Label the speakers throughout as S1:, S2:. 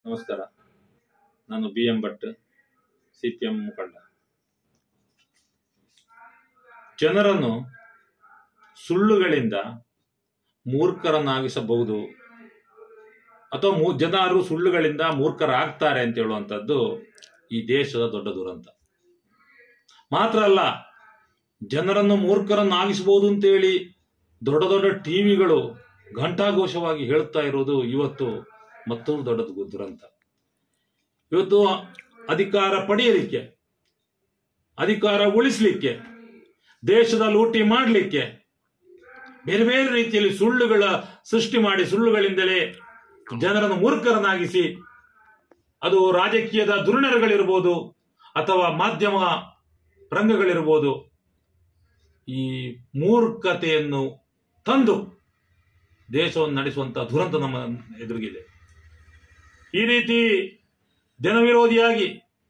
S1: ನಮಸ್ಕಾರ ನಾನು B M Bhat C P M ಮುಖಂಡ ಜನರನ್ನು ಸುಳ್ಳುಗಳಿಂದ ಮೂರ್ಖರನ್ನಾಗಿಸಬಹುದು ಅಥವಾ ಮೂ ಜನರು ಸುಳ್ಳುಗಳಿಂದ ಮೂರ್ಖರಾಗ್ತಾರೆ ಅಂತ ಹೇಳುವಂಥದ್ದು ಈ ದೇಶದ ದೊಡ್ಡ ದುರಂತ ಮಾತ್ರ ಅಲ್ಲ ಜನರನ್ನು ಮೂರ್ಖರನ್ನಾಗಿಸಬಹುದು ಅಂತೇಳಿ ದೊಡ್ಡ ದೊಡ್ಡ ಟಿವಿಗಳು ಘಂಟಾಘೋಷವಾಗಿ ಹೇಳುತ್ತಾ ಇರೋದು ಇವತ್ತು ಮತ್ತೊಂದು ದೊಡ್ಡ ದು- ದುರಂತ ಇವತ್ತು ಅಧಿಕಾರ ಪಡೆಯಲಿಕ್ಕೆ ಅಧಿಕಾರ ಉಳಿಸಲಿಕ್ಕೆ ದೇಶದ ಲೂಟಿ ಮಾಡಲಿಕ್ಕೆ ಬೇರೆ ಬೇರೆ ರೀತಿಯಲ್ಲಿ ಸುಳ್ಳುಗಳ ಸೃಷ್ಟಿ ಮಾಡಿ ಸುಳ್ಳುಗಳಿಂದಲೇ ಜನರನ್ನು ಮೂರ್ಖರನ್ನಾಗಿಸಿ ಅದು ರಾಜಕೀಯದ ದುರ್ಣರಗಳಿರ್ಬೋದು ಅಥವಾ ಮಾಧ್ಯಮ ರಂಗಗಳಿರ್ಬೋದು ಈ ಮೂರ್ಖತೆಯನ್ನು ತಂದು ದೇಶವನ್ನು ನಡೆಸುವಂತಹ ದುರಂತ ನಮ್ಮ ಎದುರಿಗಿದೆ ಈ ರೀತಿ ಜನವಿರೋಧಿಯಾಗಿ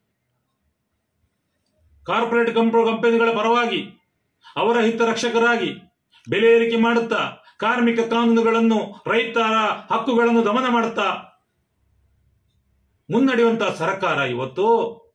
S1: ಕಾರ್ಪೊರೇಟ್ ಕಂಪ ಕಂಪನಿಗಳ ಪರವಾಗಿ ಅವರ ಹಿತರಕ್ಷಕರಾಗಿ ಬೆಲೆ ಏರಿಕೆ ಮಾಡುತ್ತಾ ಕಾರ್ಮಿಕ ಕಾನೂನುಗಳನ್ನು ರೈತರ ಹಕ್ಕುಗಳನ್ನು ದಮನ ಮಾಡುತ್ತಾ ಮುನ್ನಡೆಯುವಂತಹ ಸರ್ಕಾರ ಇವತ್ತು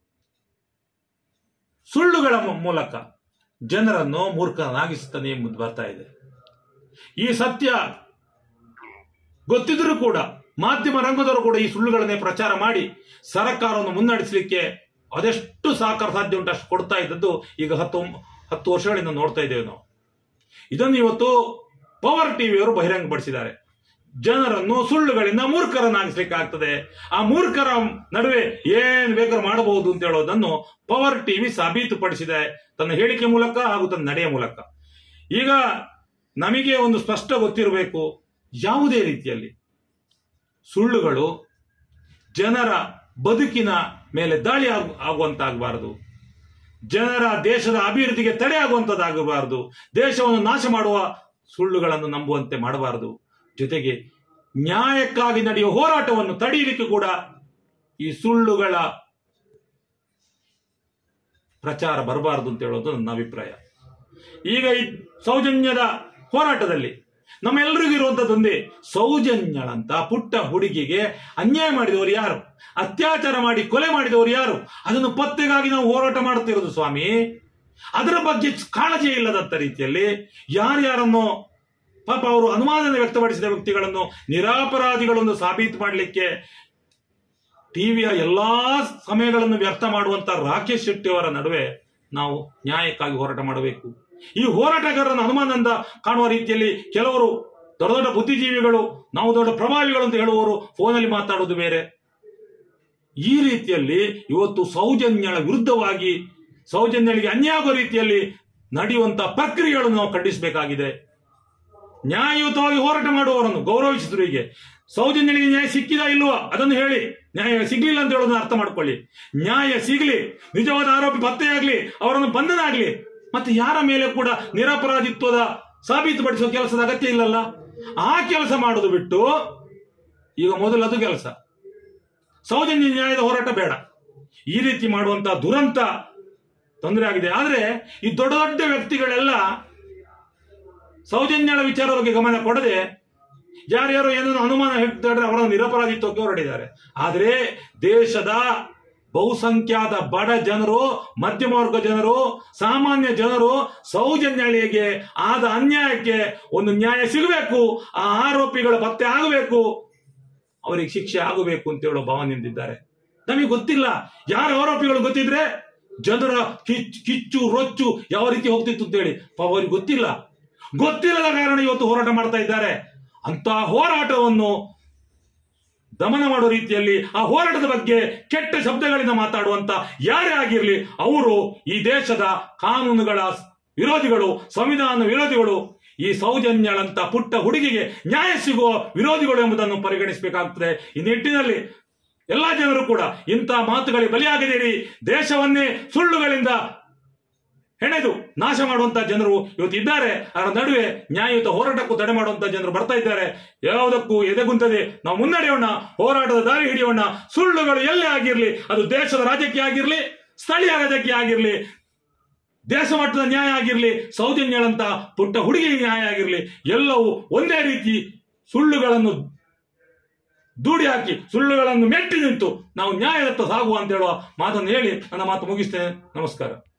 S1: ಸುಳ್ಳುಗಳ ಮು- ಮೂಲಕ ಜನರನ್ನು ಮೂರ್ಖನಾಗಿಸುತ್ತಾನೆ ಎಂಬುದು ಬರ್ತಾ ಇದೆ ಈ ಸತ್ಯ ಗೊತ್ತಿದ್ರೂ ಕೂಡ ಮಾಧ್ಯಮ ರಂಗದವರು ಕೂಡ ಈ ಸುಳ್ಳುಗಳನ್ನೇ ಪ್ರಚಾರ ಮಾಡಿ ಸರ್ಕಾರವನ್ನು ಮುನ್ನಡೆಸಲಿಕ್ಕೆ ಅದೆಷ್ಟು ಸಹಕಾರ ಸಾಧ್ಯ ಉಂಟು ಅಷ್ಟು ಕೊಡ್ತಾ ಇದ್ದದ್ದು ಈಗ ಹತ್ತು ಹತ್ತು ವರ್ಷಗಳಿಂದ ನೋಡ್ತಾ ಇದ್ದೇವೆ ನಾವು ಇದನ್ನು ಇವತ್ತು ಪವರ್ ಟಿವಿಯವರು ಬಹಿರಂಗಪಡಿಸಿದ್ದಾರೆ ಜನರನ್ನು ಸುಳ್ಳುಗಳಿಂದ ಮೂರ್ಖರನ್ನಾಗಿಸ್ಲಿಕ್ಕೆ ಆಗ್ತದೆ ಆ ಮೂರ್ಖರ ನಡುವೆ ಏನ್ ಬೇಕಾದ್ರೂ ಮಾಡಬಹುದು ಅಂತ ಹೇಳೋದನ್ನು ಪವರ್ ಟಿವಿ ಸಾಬೀತುಪಡಿಸಿದೆ ತನ್ನ ಹೇಳಿಕೆ ಮೂಲಕ ಹಾಗೂ ತನ್ನ ನಡೆಯ ಮೂಲಕ ಈಗ ನಮಗೆ ಒಂದು ಸ್ಪಷ್ಟ ಗೊತ್ತಿರಬೇಕು ಯಾವುದೇ ರೀತಿಯಲ್ಲಿ ಸುಳ್ಳುಗಳು ಜನರ ಬದುಕಿನ ಮೇಲೆ ದಾಳಿ ಆಗ್- ಆಗುವಂತಾಗಬಾರದು ಜನರ ದೇಶದ ಅಭಿವೃದ್ಧಿಗೆ ತಡೆ ಆಗುವಂತದ್ದಾಗಬಾರದು ದೇಶವನ್ನು ನಾಶ ಮಾಡುವ ಸುಳ್ಳುಗಳನ್ನು ನಂಬುವಂತೆ ಮಾಡಬಾರದು ಜೊತೆಗೆ ನ್ಯಾಯಕ್ಕಾಗಿ ನಡೆಯುವ ಹೋರಾಟವನ್ನು ತಡೆಯಲಿಕ್ಕೆ ಕೂಡ ಈ ಸುಳ್ಳುಗಳ ಪ್ರಚಾರ ಬರಬಾರದು ಅಂತ ಹೇಳೋದು ನನ್ನ ಅಭಿಪ್ರಾಯ ಈಗ ಈ ಸೌಜನ್ಯದ ಹೋರಾಟದಲ್ಲಿ ನಮ್ಮೆಲ್ಲರಿಗೂ ಇರುವಂತದ್ದೊಂದೇ ಸೌಜನ್ಯಳಂತ ಪುಟ್ಟ ಹುಡುಗಿಗೆ ಅನ್ಯಾಯ ಮಾಡಿದವರು ಯಾರು ಅತ್ಯಾಚಾರ ಮಾಡಿ ಕೊಲೆ ಮಾಡಿದವರು ಯಾರು ಅದನ್ನು ಪತ್ತೆಗಾಗಿ ನಾವು ಹೋರಾಟ ಮಾಡುತ್ತಿರೋದು ಸ್ವಾಮಿ ಅದರ ಬಗ್ಗೆ ಕಾಳಜಿ ಇಲ್ಲದಂತ ರೀತಿಯಲ್ಲಿ ಯಾರ್ಯಾರನ್ನು ಪಾಪ ಅವರು ಅನುಮಾನ ವ್ಯಕ್ತಪಡಿಸಿದ ವ್ಯಕ್ತಿಗಳನ್ನು ನಿರಾಪರಾಧಿಗಳನ್ನು ಸಾಬೀತು ಮಾಡಲಿಕ್ಕೆ ಟಿವಿಯ ಎಲ್ಲಾ ಸಮಯಗಳನ್ನು ವ್ಯರ್ಥ ಮಾಡುವಂತ ರಾಕೇಶ್ ಶೆಟ್ಟಿ ಅವರ ನಡುವೆ ನಾವು ನ್ಯಾಯಕ್ಕಾಗಿ ಹೋರಾಟ ಮಾಡಬೇಕು ಈ ಹೋರಾಟಗಾರರನ್ನು ಅನುಮಾನದಿಂದ ಕಾಣುವ ರೀತಿಯಲ್ಲಿ ಕೆಲವರು ದೊಡ್ಡ ದೊಡ್ಡ ಬುದ್ಧಿಜೀವಿಗಳು ನಾವು ದೊಡ್ಡ ಪ್ರಭಾವಿಗಳು ಅಂತ ಹೇಳುವವರು ಫೋನಲ್ಲಿ ಮಾತಾಡೋದು ಬೇರೆ ಈ ರೀತಿಯಲ್ಲಿ ಇವತ್ತು ಸೌಜನ್ಯಳ ವಿರುದ್ಧವಾಗಿ ಸೌಜನ್ಯಳಿಗೆ ಅನ್ಯಾಯ ಆಗುವ ರೀತಿಯಲ್ಲಿ ನಡೆಯುವಂತಹ ಪ್ರಕ್ರಿಯೆಗಳನ್ನು ನಾವು ಖಂಡಿಸಬೇಕಾಗಿದೆ ನ್ಯಾಯಯುತವಾಗಿ ಹೋರಾಟ ಮಾಡುವವರನ್ನು ಗೌರವಿಸಿದ್ರು ಹೀಗೆ ಸೌಜನ್ಯಳಿಗೆ ನ್ಯಾಯ ಸಿಕ್ಕಿದ ಇಲ್ವಾ ಅದನ್ನು ಹೇಳಿ ನ್ಯಾಯ ಸಿಗ್ಲಿಲ್ಲ ಅಂತ ಹೇಳೋದನ್ನ ಅರ್ಥ ಮಾಡ್ಕೊಳ್ಳಿ ನ್ಯಾಯ ಸಿಗ್ಲಿ ನಿಜವಾದ ಆರೋಪಿ ಪತ್ತೆಯಾಗ್ಲಿ ಅವರನ್ನು ಬಂಧನ ಆಗ್ಲಿ ಮತ್ತೆ ಯಾರ ಮೇಲೆ ಕೂಡ ನಿರಪರಾಧಿತ್ವದ ಸಾಬೀತುಪಡಿಸುವ ಕೆಲಸದ ಅಗತ್ಯ ಇಲ್ಲಲ್ಲ ಆ ಕೆಲಸ ಮಾಡೋದು ಬಿಟ್ಟು ಈಗ ಮೊದಲು ಅದು ಕೆಲಸ ಸೌಜನ್ಯ ನ್ಯಾಯದ ಹೋರಾಟ ಬೇಡ ಈ ರೀತಿ ಮಾಡುವಂತ ದುರಂತ ತೊಂದರೆ ಆಗಿದೆ ಆದ್ರೆ ಈ ದೊಡ್ಡ ದೊಡ್ಡ ವ್ಯಕ್ತಿಗಳೆಲ್ಲ ಸೌಜನ್ಯಳ ವಿಚಾರದ ಬಗ್ಗೆ ಗಮನ ಕೊಡದೆ ಯಾರ್ಯಾರು ಏನನ್ನು ಅನುಮಾನ ಹೇಳ್ತಾರೆ ಅವರನ್ನು ನಿರಪರಾಧಿತ್ವಕ್ಕೆ ಹೊರಡಿದ್ದಾರೆ ಆದರೆ ದೇಶದ ಬಹುಸಂಖ್ಯಾತ ಬಡ ಜನರು ಮಧ್ಯಮ ವರ್ಗ ಜನರು ಸಾಮಾನ್ಯ ಜನರು ಸೌಜನ್ಯಳಿಗೆ ಆದ ಅನ್ಯಾಯಕ್ಕೆ ಒಂದು ನ್ಯಾಯ ಸಿಗಬೇಕು ಆ ಆರೋಪಿಗಳ ಪತ್ತೆ ಆಗಬೇಕು ಅವರಿಗೆ ಶಿಕ್ಷೆ ಆಗಬೇಕು ಅಂತ ಹೇಳೋ ಭಾವನೆಯಿಂದಿದ್ದಾರೆ ನಮಗೆ ಗೊತ್ತಿಲ್ಲ ಯಾರ ಆರೋಪಿಗಳು ಗೊತ್ತಿದ್ರೆ ಜನರ ಕಿಚ್ಚು ಕಿಚ್ಚು ರೊಚ್ಚು ಯಾವ ರೀತಿ ಹೋಗ್ತಿತ್ತು ಅಂತ ಹೇಳಿ ಪಾಪ ಅವ್ರಿಗೆ ಗೊತ್ತಿಲ್ಲ ಗೊತ್ತಿಲ್ಲದ ಕಾರಣ ಇವತ್ತು ಹೋರಾಟ ಮಾಡ್ತಾ ಇದ್ದಾರೆ ಅಂತ ಹೋರಾಟವನ್ನು ದಮನ ಮಾಡುವ ರೀತಿಯಲ್ಲಿ ಆ ಹೋರಾಟದ ಬಗ್ಗೆ ಕೆಟ್ಟ ಶಬ್ದಗಳಿಂದ ಮಾತಾಡುವಂತ ಯಾರೇ ಆಗಿರಲಿ ಅವರು ಈ ದೇಶದ ಕಾನೂನುಗಳ ವಿರೋಧಿಗಳು ಸಂವಿಧಾನ ವಿರೋಧಿಗಳು ಈ ಸೌಜನ್ಯಳಂತ ಪುಟ್ಟ ಹುಡುಗಿಗೆ ನ್ಯಾಯ ಸಿಗುವ ವಿರೋಧಿಗಳು ಎಂಬುದನ್ನು ಪರಿಗಣಿಸಬೇಕಾಗುತ್ತದೆ ಈ ನಿಟ್ಟಿನಲ್ಲಿ ಎಲ್ಲಾ ಜನರು ಕೂಡ ಇಂಥ ಮಾತುಗಳಿಗೆ ಬಲಿಯಾಗದಿರಿ ದೇಶವನ್ನೇ ಸುಳ್ಳುಗಳಿಂದ ಹೆಣೆದು ನಾಶ ಮಾಡುವಂತ ಜನರು ಇವತ್ತು ಇದ್ದಾರೆ ಅದರ ನಡುವೆ ನ್ಯಾಯಯುತ ಹೋರಾಟಕ್ಕೂ ತಡೆ ಮಾಡುವಂತ ಜನರು ಬರ್ತಾ ಇದ್ದಾರೆ ಯಾವುದಕ್ಕೂ ಎದೆಗುಂತದೆ ನಾವು ಮುನ್ನಡೆಯೋಣ ಹೋರಾಟದ ದಾರಿ ಹಿಡಿಯೋಣ ಸುಳ್ಳುಗಳು ಎಲ್ಲೇ ಆಗಿರ್ಲಿ ಅದು ದೇಶದ ರಾಜಕೀಯ ಆಗಿರ್ಲಿ ಸ್ಥಳೀಯ ರಾಜಕೀಯ ಆಗಿರ್ಲಿ ದೇಶ ಮಟ್ಟದ ನ್ಯಾಯ ಆಗಿರ್ಲಿ ಸೌಜನ್ಯಳಂತ ಪುಟ್ಟ ಹುಡುಗಿ ನ್ಯಾಯ ಆಗಿರ್ಲಿ ಎಲ್ಲವೂ ಒಂದೇ ರೀತಿ ಸುಳ್ಳುಗಳನ್ನು ದೂಡಿ ಹಾಕಿ ಸುಳ್ಳುಗಳನ್ನು ಮೆಟ್ಟಿ ನಿಂತು ನಾವು ನ್ಯಾಯದತ್ತ ಸಾಗುವ ಅಂತ ಹೇಳುವ ಮಾತನ್ನು ಹೇಳಿ ನನ್ನ ಮಾತು ಮುಗಿಸ್ತೇನೆ ನಮಸ್ಕಾರ